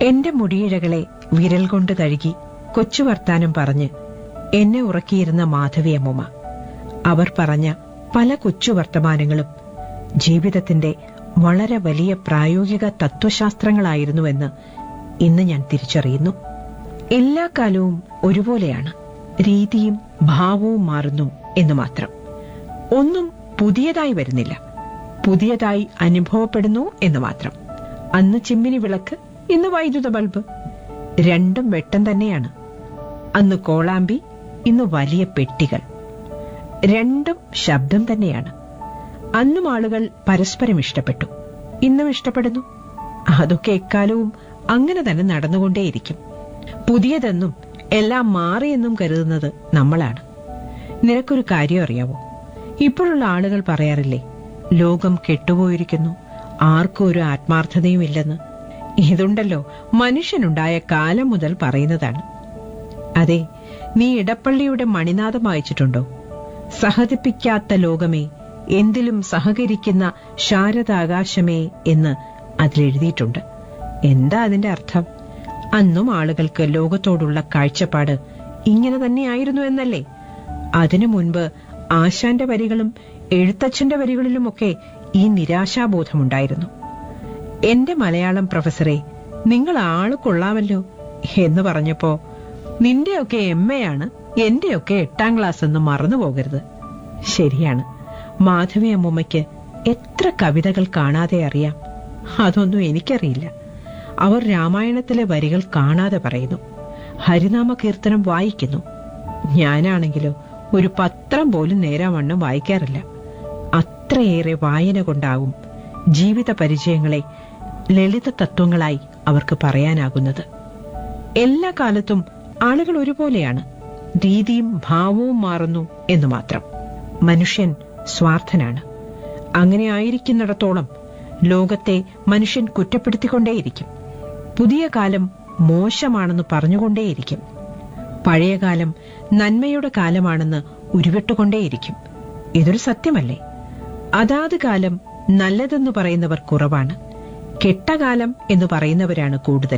എന്റെ മുടിയിഴകളെ വിരൽ കൊണ്ട് തഴുകി കൊച്ചു വർത്താനം പറഞ്ഞ് എന്നെ ഉറക്കിയിരുന്ന മാധവിയമ്മ അവർ പറഞ്ഞ പല കൊച്ചു വർത്തമാനങ്ങളും ജീവിതത്തിന്റെ വളരെ വലിയ പ്രായോഗിക തത്വശാസ്ത്രങ്ങളായിരുന്നുവെന്ന് ഇന്ന് ഞാൻ തിരിച്ചറിയുന്നു എല്ലാ കാലവും ഒരുപോലെയാണ് രീതിയും ഭാവവും മാറുന്നു എന്ന് മാത്രം ഒന്നും പുതിയതായി വരുന്നില്ല പുതിയതായി അനുഭവപ്പെടുന്നു എന്ന് മാത്രം അന്ന് ചിമ്മിനി വിളക്ക് ഇന്ന് വൈദ്യുത ബൾബ് രണ്ടും വെട്ടം തന്നെയാണ് അന്ന് കോളാമ്പി ഇന്ന് വലിയ പെട്ടികൾ രണ്ടും ശബ്ദം തന്നെയാണ് അന്നും ആളുകൾ പരസ്പരം ഇഷ്ടപ്പെട്ടു ഇന്നും ഇഷ്ടപ്പെടുന്നു അതൊക്കെ എക്കാലവും അങ്ങനെ തന്നെ നടന്നുകൊണ്ടേയിരിക്കും പുതിയതെന്നും എല്ലാം മാറിയെന്നും കരുതുന്നത് നമ്മളാണ് നിനക്കൊരു കാര്യം അറിയാവോ ഇപ്പോഴുള്ള ആളുകൾ പറയാറില്ലേ ലോകം കെട്ടുപോയിരിക്കുന്നു ആർക്കും ഒരു ആത്മാർത്ഥതയും ഇല്ലെന്ന് ഇതുണ്ടല്ലോ മനുഷ്യനുണ്ടായ കാലം മുതൽ പറയുന്നതാണ് അതെ നീ ഇടപ്പള്ളിയുടെ മണിനാഥം വായിച്ചിട്ടുണ്ടോ സഹതിപ്പിക്കാത്ത ലോകമേ എന്തിലും സഹകരിക്കുന്ന ശാരദാകാശമേ എന്ന് അതിലെഴുതിയിട്ടുണ്ട് എന്താ അതിന്റെ അർത്ഥം അന്നും ആളുകൾക്ക് ലോകത്തോടുള്ള കാഴ്ചപ്പാട് ഇങ്ങനെ തന്നെയായിരുന്നു എന്നല്ലേ അതിനു മുൻപ് ആശാന്റെ വരികളും എഴുത്തച്ഛന്റെ വരികളിലുമൊക്കെ ഈ നിരാശാബോധമുണ്ടായിരുന്നു എന്റെ മലയാളം പ്രൊഫസറെ നിങ്ങൾ ആള് കൊള്ളാമല്ലോ എന്ന് പറഞ്ഞപ്പോ നിന്റെയൊക്കെ എം എ ആണ് എന്റെയൊക്കെ എട്ടാം ക്ലാസ് എന്ന് മറന്നു പോകരുത് ശരിയാണ് മാധവി അമ്മൂമ്മയ്ക്ക് എത്ര കവിതകൾ കാണാതെ അറിയാം അതൊന്നും എനിക്കറിയില്ല അവർ രാമായണത്തിലെ വരികൾ കാണാതെ പറയുന്നു ഹരിനാമ കീർത്തനം വായിക്കുന്നു ഞാനാണെങ്കിലോ ഒരു പത്രം പോലും നേരാവണ്ണം വായിക്കാറില്ല അത്രയേറെ വായന കൊണ്ടാകും ജീവിത പരിചയങ്ങളെ ലളിത തത്വങ്ങളായി അവർക്ക് പറയാനാകുന്നത് എല്ലാ കാലത്തും ആളുകൾ ഒരുപോലെയാണ് രീതിയും ഭാവവും മാറുന്നു എന്ന് മാത്രം മനുഷ്യൻ സ്വാർത്ഥനാണ് അങ്ങനെ ആയിരിക്കുന്നിടത്തോളം ലോകത്തെ മനുഷ്യൻ കുറ്റപ്പെടുത്തിക്കൊണ്ടേയിരിക്കും പുതിയ കാലം മോശമാണെന്ന് പറഞ്ഞുകൊണ്ടേയിരിക്കും പഴയകാലം നന്മയുടെ കാലമാണെന്ന് ഉരുവിട്ടുകൊണ്ടേയിരിക്കും ഇതൊരു സത്യമല്ലേ അതാത് കാലം നല്ലതെന്ന് പറയുന്നവർ കുറവാണ് കെട്ടകാലം എന്ന് പറയുന്നവരാണ് കൂടുതൽ